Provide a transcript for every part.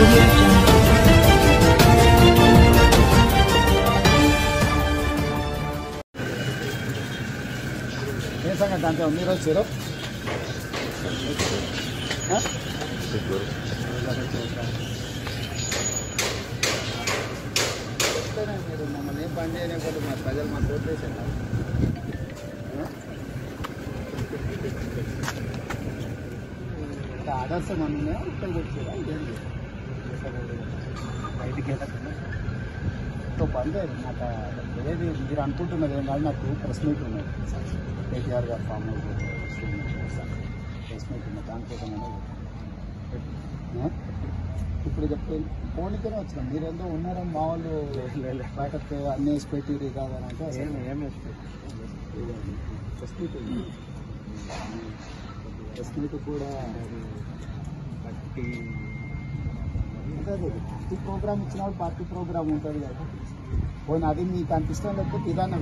audio jungle. ఏం సంగతి అంతే మీరు వచ్చారు ఆ? చెప్తానే మీరు మమ్మల్ని ఏం పని చేయలేకపోతే మా ప్రజలు మా కోట్లేసారు ఆర్డర్స్ ఏమన్నా ఇక్కడ వచ్చారా ఏంటి బయటికి వెళ్ళకుండా తో పని లేదు నాకు ఏది మీరు అనుకుంటున్నది ఏం కాదు నాకు ప్రెస్ మీట్ ఉన్నది కేటీఆర్ గారు ఫామ్ హౌస్ ప్రెస్ మీట్ ఉన్నది దానికోసం ఆ? ఇప్పుడు చెప్తే ఫోన్కనే వచ్చినాం మీరేందో ఉన్నారని మా వాళ్ళు బయటకు అన్నీ వేసి పెట్టి ఇది కాదని అంటే అసలు ఏం ప్రెస్ మీట్ ఉంది ప్రెస్ మీట్ కూడా పార్టీ అదే అదే పార్టీ ప్రోగ్రామ్ ఇచ్చినప్పుడు పార్టీ ప్రోగ్రామ్ ఉంటుంది కదా పోనీ అది మీకు అంత ఇష్టం లేకపోతే ఇదన్నా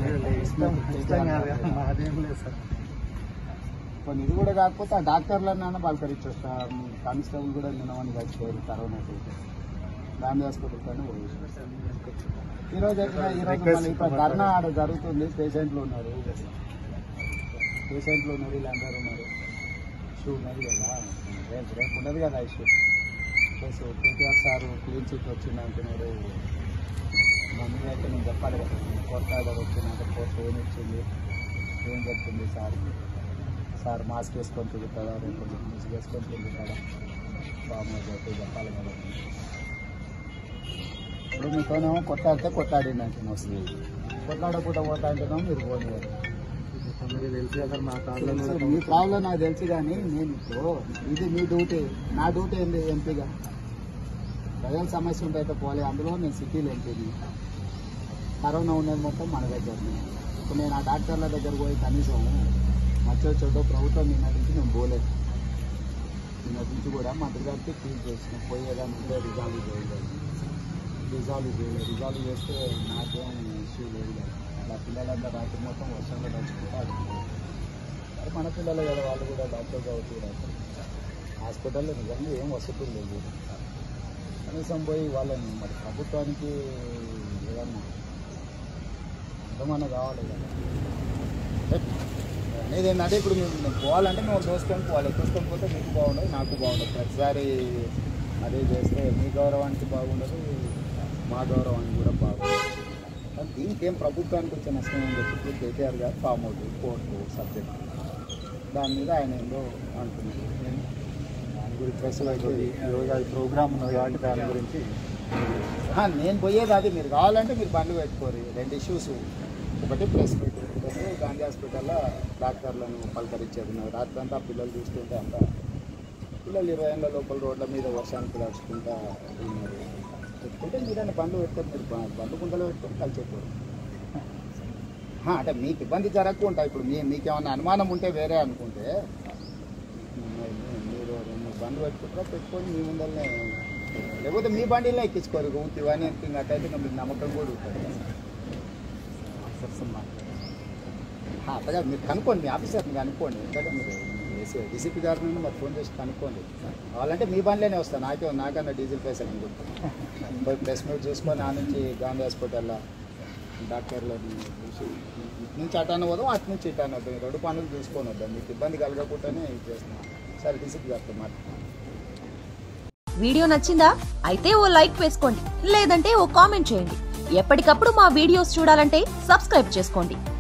అదేం లేదు సార్ కొన్ని ఇది కూడా కాకపోతే ఆ డాక్టర్లన్నా పలకరించొస్తా మీ కానిస్టేబుల్ కూడా నిన్నవని చచ్చిపోయారు కరోనా గాంధీ హాస్పిటల్ పైన పోయి ఈరోజు ఎట్లా ఈరోజు మళ్ళీ ఇప్పుడు ధర్నా ఆడ జరుగుతుంది పేషెంట్లు ఉన్నారు పేషెంట్లు ఉన్నారు వీళ్ళందరూ ఉన్నారు ఇష్యూ ఉన్నది కదా రేపు రేపు ఉండదు కదా issue plus KTR sir clean chit వచ్చింది అంటున్నారు మమ్మీ అయితే నేను చెప్పాలి కదా కొత్త ఆర్డర్ వచ్చిందంటే కోర్టు ఏమి ఇచ్చింది ఏం చెప్తుంది సార్ సార్ మాస్క్ వేసుకొని తిరుగుతాడా రేపు మాస్క్ వేసుకొని తిరుగుతాడా ఫామ్ హౌస్ అయితే చెప్పాలి కదా ఇప్పుడు మీతోనేమో కొట్టాడితే కొట్టాడిండి అంటున్నాం అసలు కొట్లాడకుండా పోతా అంటున్నాం మీరు పోనీ కొందరికి తెలుసు కదా మా తెలుసు, మీ ప్రాబ్లం నాకు తెలుసు కానీ నేను ఇప్పుడు ఇది మీ డ్యూటీ నా డ్యూటీ ఏంది ఎంపీగా ప్రజల సమస్య ఉంటే అయితే పోలే అందులో నేను సిటీలో ఎంపీని కరోనా ఉన్నది మొత్తం మన దగ్గరనే ఇప్పుడు నేను ఆ డాక్టర్ల దగ్గర పోయి కనీసం మచ్చో చెడ్డో ప్రభుత్వం నిన్నటి నుంచి నేను పోలేదు నిన్నటి నుంచి కూడా మంత్రి గారికి ఫీల్ చేసిన పోయేదాన్ని ఉంటే రిజాల్వ్ చేయలేదు రిజాల్వ్ చేయలేదు రిజాల్వ్ చేస్తే నాకేం ఇష్యూ లేదు కదా అలా పిల్లలంతా రాత్రి మొత్తం వర్షంలో నడుచుకుంటూ ఆడుతున్నారు మరి మన పిల్లలు కదా వాళ్ళు కూడా డాక్టర్ కావచ్చు డాక్టర్ హాస్పిటల్లో నిజంగా ఏం వసతులు లేదు కనీసం పోయి వాళ్ళని మరి ప్రభుత్వానికి ఏదన్నా అర్థమన్నా కావాలి కదా అనేది ఏంటంటే ఇప్పుడు మేము పోవాలంటే మేము దోసుకొని పోవాలి దోసుకొని పోతే మీకు బాగుండదు నాకు బాగుండదు ప్రతిసారి అదే చేస్తే మీ గౌరవానికి బాగుండదు మా గౌరవానికి కూడా బాగుండదు కానీ దీనికి ఏం ప్రభుత్వానికి వచ్చే నష్టం అని చెప్పి కేటీఆర్ గారు ఫామ్ అవుట్ కోర్టు సబ్జెక్ట్ దాని మీద ఆయన ఏందో అంటున్నారు దాని గురించి ప్రెస్ అయితే ఈరోజు అది ప్రోగ్రామ్ ఉన్నది కాబట్టి దాని గురించి ఆ, నేను పోయేది అది మీరు కావాలంటే మీరు బండ్లు పెట్టుకోరు రెండు ఇష్యూస్ ఒకటి ప్రెస్ మీట్ ఒకటి గాంధీ హాస్పిటల్లో డాక్టర్లను పలకరించేది ఉన్నది రాత్రి అంతా పిల్లలు చూస్తుంటే అంతా పిల్లలు ఇరవై ఏళ్ళ లోపల రోడ్ల మీద వర్షానికి నడుచుకుంటా ఉన్నారు పెట్టుకుంటే మీరైనా బండ్లు పెట్టుకొని మీరు బ- బండ్లు కుంటలో పెట్టుకొని కలిసేపోరు అంటే మీకు ఇబ్బంది జరగకుండా ఇప్పుడు మీ మీకేమన్నా అనుమానం ఉంటే వేరే అనుకుంటే మీ- మీ- మీరు రెండు బండ్లు పెట్టుకుంటారా పెట్టుకొని మీ ముందరనే లేకపోతే మీ బండిలో ఎక్కించుకోరు ఊతి ఇవన్నీ ఇంకా అట్టయితే ఇంకా మీకు నమ్మకం కూడా ఉంటుంది ఆ, అట్టగా మీరు కనుక్కోండి మీ ఆఫీసర్ని కనుక్కోండి ఎందుకంటే మీరు డీసీపీ గారి నుండి మరి ఫోన్ చేసి కనుక్కోండి కావాలంటే మీ బండిలోనే వస్తాను నాకే నాకన్నా డీజిల్ పైసలు అనుకుంటాను పోయి ప్రెస్ మీట్ చూసుకొని ఆ నుంచి గాంధీ హాస్పిటల్లో డాక్టర్లను చూసి ఇటు నుంచి అటాను పోదాం అటు నుంచి ఇటాను వద్దాం ఈ రెండు పనులు చూసుకొని వద్దాం మీకు ఇబ్బంది కలగకుండానే ఇది చేస్తున్నాం సరే డీసీపీ గారితో మాట్లాడుతున్నాను వీడియో నచ్చిందా అయితే ఓ లైక్ వేసుకోండి లేదంటే ఓ కామెంట్ చేయండి ఎప్పటికప్పుడు మా వీడియోస్ చూడాలంటే సబ్స్క్రైబ్ చేసుకోండి